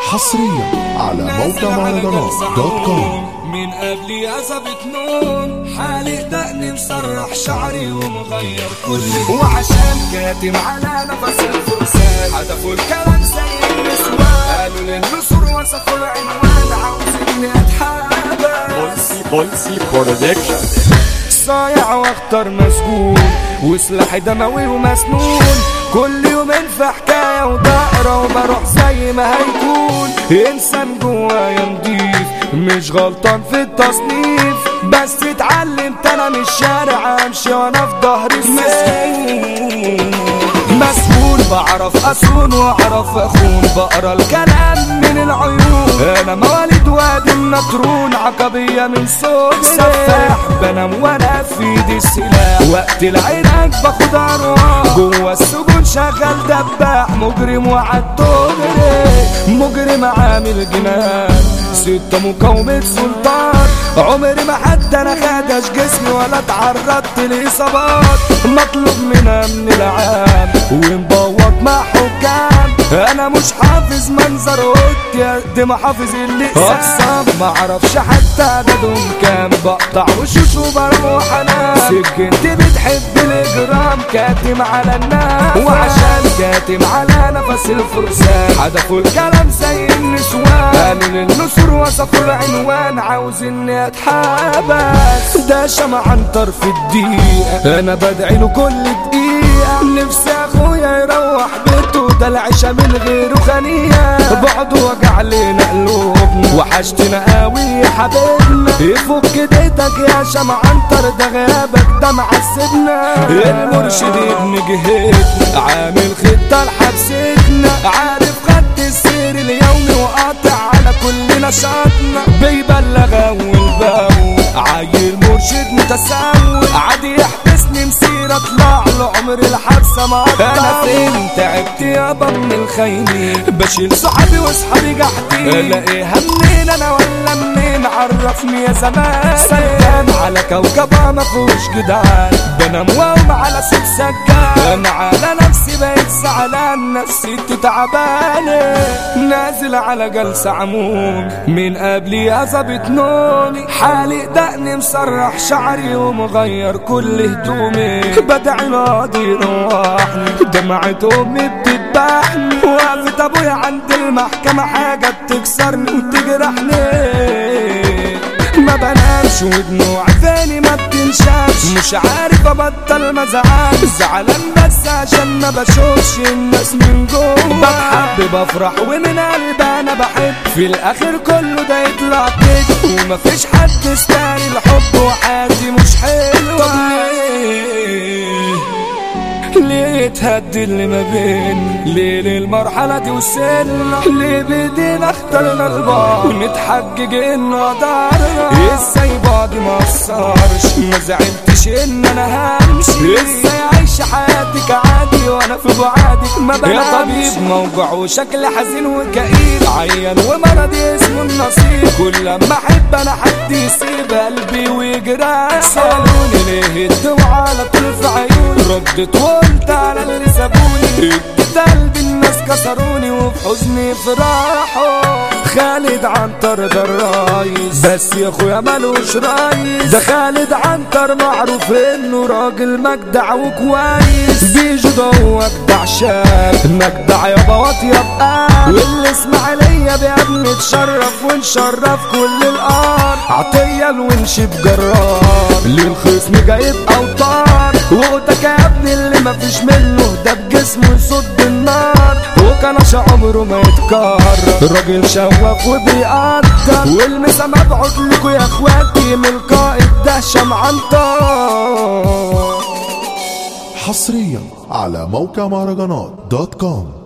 حصريا على موقع مهرجانات دوت كوم من قبلي عزبت نون حالق دقني مسرح شعري ومغير كل وعشان كاتم على نفس الفرسان حدفوا الكلام زي النسوان قالوا للنصر وصفوا العنوان عاوزيني اتحابس بولسي برودكشن صايع واختار مسجون وسلاحي دموي ومسنون كل يومين في حكاية ودقرة وبروح زي ما هيكون انسان جوايا نضيف مش غلطان في التصنيف بس اتعلمت انا من الشارع امشي وانا في ظهري مسكون مسؤول بعرف اصون واعرف اخون بقرا الكلام من العيون انا مواليد وادي النطرون عقبية من صوت سفاح بنام وانا في ايدي السلاح وقت العراك باخد ارواح جوا السجون شغال دباح مجرم وعد دغري مجرم عامل جنان ستة مقاومة سلطان عمري ما حد انا خدش جسمي ولا اتعرضت لاصابات مطلوب منها من العام ومبوط مع حكام انا مش حافظ منظر اوضتي قد ما حافظ اللي اقسام ما اعرفش حتى عددهم كام بقطع وشوش وبروح انام سكنتي بتحب الاجرام كاتم على الناس وعشان كاتم على نفس الفرسان حدفوا الكلام زي النسوان قالوا للنصر وصفوا العنوان عاوز اني اتحبس ده شمع عن طرف الدقيقة انا بدعي له كل دقيقة نفسي اخويا يروح بيته ده العشا من غيره خنية بعد وجع لنا قلوبنا وحشتنا قوي يا حبيبنا يفك ايدك يا شمع عنتر ده غيابك ده معذبنا المرشد ابن جهتنا عامل خطة لحبستنا عارف خط السير اليومي وقاطع على كل نشاطنا بيبلغ اول باول عيل مرشد متسول عادي يحبسني مسير اطلع له عمر الحبسه ما انا فين تعبت يابا من الخاينين بشيل صحابي واصحابي جحدين الاقيها منين انا ولا منين عرفني يا زمان سلام على كوكبه ما فيهوش جدعان بنام واقوم على صوت سجاد انا على نفسي بقيت زعلان نفسيتي تعبانه نازل على جلسه عموم من قبلي عزبت نومي حالق دقني مسرح شعري ومغير كل هدومي بدعي القاضي يروحني دمعة امي بتذبحني وقفت ابويا عند المحكمة حاجة بتكسرني وتجرحني ما بنامش ودموع عيني ما بتنشافش مش عارف ابطل مزعل زعلان بس عشان ما بشوفش الناس من جوه بتحب بفرح ومن قلبي انا بحب في الاخر كله ده يطلع كده ومفيش حد يستاهل الحب وحياتي مش حلوه طب ليه ليه تهدي اللي ما بين ليه للمرحلة دي وصلنا ليه بدينا اخترنا البعض ونتحجج انه قدرنا ازاي بعض ما قصرش ما زعلتش ان انا همشي ازاي عايشة حياتك عادي وانا في بعادك ما بنامش يا طبيب موجوع وشكل حزين وكئيب عيان ومرضي اسمه النصيب كل ما احب انا حد يسيب قلبي ويجرح سالوني ليه الدموع على طول في عيوني ردت وقلت على اللي سابوني اديت قلبي الناس كسروني وفي حزني فرحوا خالد عنتر ده الرايس بس يا اخويا مالوش رايس ده خالد عنتر معروف انه راجل مجدع وكويس بيجو ده هو اجدع شاب مجدع يابا واطيب قلب واللي اسماعيلية بيا نتشرف ونشرف كل الارض عطية الونش بجرار للخصم جايب اوطار وقتك يا ابني اللي مفيش منه ده بجسمه يصد النار وكانش عمره ما يتكرر راجل شواف وبيقدر والمسا مبعوث لكوا يا اخواتي من القائد ده شمعنطار حصريا على موقع مهرجانات دوت كوم